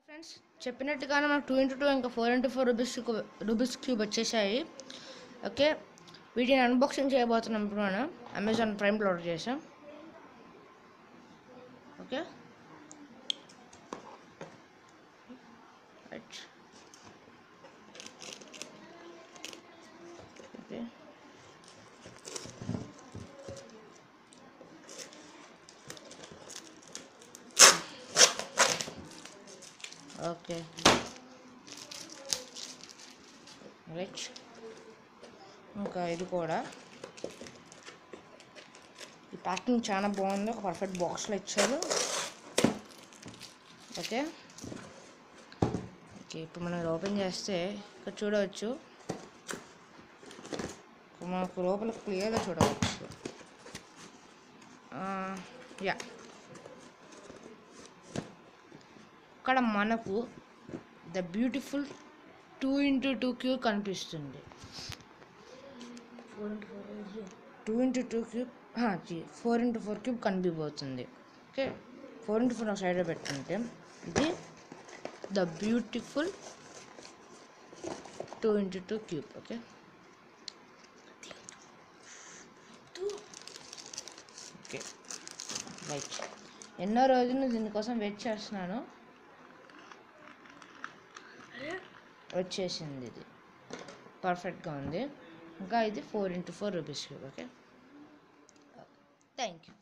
friends చెప్పినట్టుగానే మనకు two into two ఇంకా four into four Rubik's Rubik's cube వచ్చేసాయి ఓకే వీటిని అన్బాక్సింగ్ చేయబోతున్నాం ఇప్పుడు మనం అమెజాన్ ప్రైమ్లో ఆర్డర్ చేసాం okay right okay okay right ఇంకా ఇది కూడా ఈ ప్యాకింగ్ చాలా బాగుంది ఒక పర్ఫెక్ట్ బాక్స్లో ఇచ్చారు ఓకే ఓకే ఇప్పుడు మనం ఇది ఓపెన్ చేస్తే ఇక్కడ చూడవచ్చు మనకు లోపల క్లియర్గా చూడవచ్చు యా ఇక్కడ మనకు the beautiful two into two cube కనిపిస్తుంది two into two cube four into four cube కనిపిపోతుంది ఓకే ఫోర్ ఇంటూ ఫోర్ సైడ్లో పెట్టుకుంటే ఇది the beautiful two into two cube okay okay right ఎన్నో రోజులు దీనికోసం వెయిట్ చేస్తున్నాను వచ్చేసింది ఇది పర్ఫెక్ట్గా ఉంది ఇంకా ఇది four into four rupees okay thank you